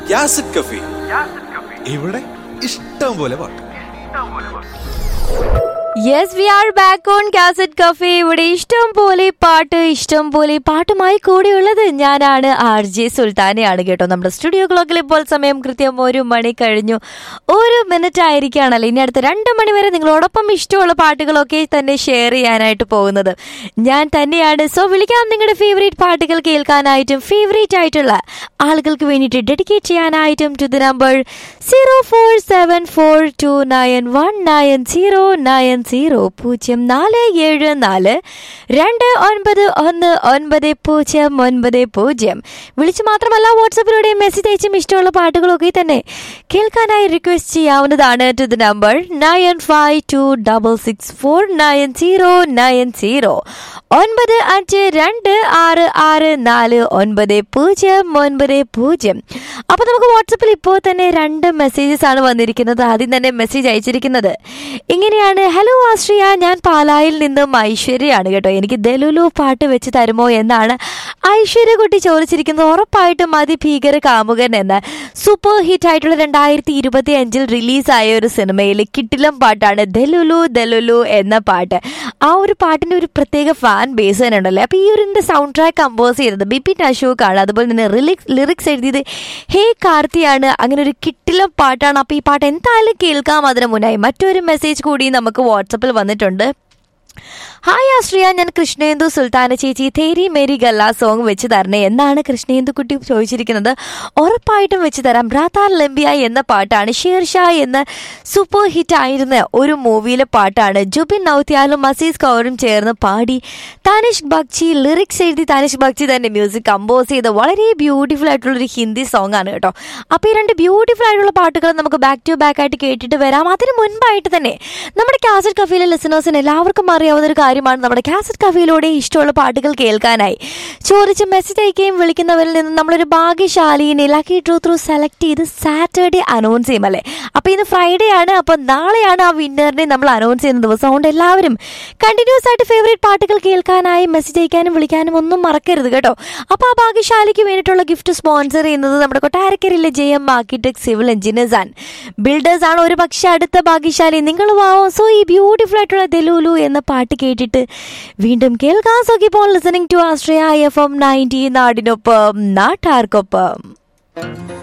യാസിഡ് കഫി ഇവിടെ ഇഷ്ടം പോലെ പാട്ട് yes we are back on cassette cafe ഇവിടെ ഇഷ്ടം പോലെ പാട്ട് ഇഷ്ടം പോലെ പാട്ടുമായി കൂടെയുള്ളത് ഞാനാണ് ആർ ജെ സുൽത്താനയാണ് കേട്ടോ നമ്മുടെ സ്റ്റുഡിയോ ക്ലോക്കിൽ ഇപ്പോൾ സമയം കൃത്യം ഒരു മണി കഴിഞ്ഞു ഒരു മിനിറ്റ് ആയിരിക്കുകയാണല്ലോ ഇനി അടുത്ത രണ്ട് മണി വരെ നിങ്ങളോടൊപ്പം ഇഷ്ടമുള്ള പാട്ടുകളൊക്കെ തന്നെ ഷെയർ ചെയ്യാനായിട്ട് പോകുന്നത് ഞാൻ തന്നെയാണ് സോ വിളിക്കാം നിങ്ങളുടെ ഫേവറേറ്റ് പാട്ടുകൾ കേൾക്കാനായിട്ടും ഫേവറേറ്റ് ആയിട്ടുള്ള ആളുകൾക്ക് വേണ്ടിയിട്ട് ഡെഡിക്കേറ്റ് ചെയ്യാനായിട്ടും to the number zero four seven four two nine one nine zero nine zero പൂജ്യം നാല് ഏഴ് നാല് രണ്ട് ഒൻപത് ഒന്ന് ഒൻപത് പൂജ്യം ഒൻപത് പൂജ്യം വിളിച്ച് മാത്രമല്ല വാട്സപ്പിലൂടെ മെസ്സേജ് അയച്ചും ഇഷ്ടമുള്ള പാട്ടുകളൊക്കെ തന്നെ കേൾക്കാനായി റിക്വസ്റ്റ് ചെയ്യാവുന്നതാണ് to the number nine five two double six four nine zero nine zero ഒൻപത് അഞ്ച് രണ്ട് ആറ് ആറ് നാല് ഒൻപത് പൂജ്യം ഒൻപത് പൂജ്യം അപ്പൊ നമുക്ക് വാട്സപ്പിൽ ഇപ്പോൾ തന്നെ രണ്ട് മെസ്സേജസ് ആണ് വന്നിരിക്കുന്നത് ആദ്യം തന്നെ മെസ്സേജ് അയച്ചിരിക്കുന്നത് ഇങ്ങനെയാണ് ഹലോ ആശ്രിയ ഞാൻ പാലായിൽ നിന്നും ഐശ്വര്യയാണ് കേട്ടോ എനിക്ക് ദലുലു പാട്ട് വെച്ച് തരുമോ എന്നാണ് ഐശ്വര്യ കുട്ടി ചോദിച്ചിരിക്കുന്നത് ഉറപ്പായിട്ടും അതിഭീകര കാമുകൻ എന്ന സൂപ്പർ ഹിറ്റ് ആയിട്ടുള്ള രണ്ടായിരത്തി ഇരുപത്തി അഞ്ചിൽ റിലീസായ ഒരു സിനിമയിൽ കിട്ടിലം പാട്ടാണ് ദലുലു ദലുലു എന്ന പാട്ട് ആ ഒരു പാട്ടിന്റെ ഒരു പ്രത്യേക ഫാൻ ബേസ് തന്നെ ഉണ്ടല്ലോ അപ്പൊ ഈ ഒരു സൗണ്ട് ട്രാക്ക് കമ്പോസ് ചെയ്തത് ബിപിൻ അശോക് ആണ് അതുപോലെ തന്നെ റിലിക്സ് ലിറിക്സ് എഴുതിയത് ഹേ കാർത്തിയാണ് അങ്ങനെ ഒരു കിട്ടിലം പാട്ടാണ് അപ്പൊ ഈ പാട്ട് എന്തായാലും കേൾക്കാം അതിന് മുന്നായി മറ്റൊരു മെസ്സേജ് കൂടി നമുക്ക് വാട്സപ്പിൽ വന്നിട്ടുണ്ട് ഹായ് ആശ്രിയ ഞാൻ കൃഷ്ണേന്ദു സുൽത്താന ചേച്ചി തേരി മേരി ഗല്ല സോങ് വെച്ച് തരണേ എന്നാണ് കൃഷ്ണേന്ദു കുട്ടി ചോദിച്ചിരിക്കുന്നത് ഉറപ്പായിട്ടും വെച്ച് തരാം റാത്താർ ലംബിയ എന്ന പാട്ടാണ് ഷേർഷാ എന്ന സൂപ്പർ ഹിറ്റ് ആയിരുന്ന ഒരു മൂവിയിലെ പാട്ടാണ് ജുബിൻ നൌത്യാലും മസീസ് കൗറും ചേർന്ന് പാടി താനിഷ് ബഗ്ചി ലിറിക്സ് എഴുതി താനിഷ് ബഗ്ചി തന്നെ മ്യൂസിക് കമ്പോസ് ചെയ്ത വളരെ ബ്യൂട്ടിഫുൾ ആയിട്ടുള്ള ഒരു ഹിന്ദി സോങ് ആണ് കേട്ടോ അപ്പോൾ ഈ രണ്ട് ബ്യൂട്ടിഫുൾ ആയിട്ടുള്ള പാട്ടുകൾ നമുക്ക് ബാക്ക് ടു ബാക്ക് ആയിട്ട് കേട്ടിട്ട് വരാം അതിന് മുൻപായിട്ട് തന്നെ നമ്മുടെ കാസറ്റ് കഫയിലെ ലിസണേഴ്സിന് എല്ലാവർക്കും അറിയാവുന്ന ഒരു കാര്യമാണ് നമ്മുടെ കാസറ്റ് കഫയിലൂടെ ഇഷ്ടമുള്ള പാട്ടുകൾ കേൾക്കാനായി ചോദിച്ച് മെസ്സേജ് അയക്കുകയും വിളിക്കുന്നവരിൽ നിന്ന് നമ്മളൊരു ഭാഗ്യശാലിനെ ലക്കി ഡ്രോ ത്രൂ സെലക്ട് ചെയ്ത് സാറ്റർഡേ അനൗൺസ് ചെയ്യും അല്ലേ അപ്പോൾ ഇന്ന് ഫ്രൈഡേ ആണ് അപ്പോൾ നാളെയാണ് ആ വിന്നറിനെ നമ്മൾ അനൗൺസ് ചെയ്യുന്ന ദിവസം അതുകൊണ്ട് എല്ലാവരും കണ്ടിന്യൂസ് ആയിട്ട് ഫേവറേറ്റ് പാട്ടുകൾ കേൾക്കാനായി മെസ്സേജ് അയക്കാനും വിളിക്കാനും ഒന്നും മറക്കരുത് കേട്ടോ അപ്പോൾ ആ ഭാഗ്യശാലിക്ക് വേണ്ടിയിട്ടുള്ള ഗിഫ്റ്റ് സ്പോൺസർ ചെയ്യുന്നത് നമ്മുടെ കൊട്ടാരക്കരയിലെ J M architect civil engineers and builders ആണ് ഒരു പക്ഷേ അടുത്ത ഭാഗ്യശാലി നിങ്ങൾ വാവോ സോ ഈ ബ്യൂട്ടിഫുൾ ആയിട്ടുള്ള ദലൂലു എന്ന പാട്ട് കേട്ടിട്ട് വീണ്ടും കേൾക്കാം സോ ഇപ്പോൾ ലിസണിംഗ് ടു ആസ്ട്രിയ എഫ് എം നയൻറ്റി നാടിനൊപ്പം നാട്ടാർക്കൊപ്പം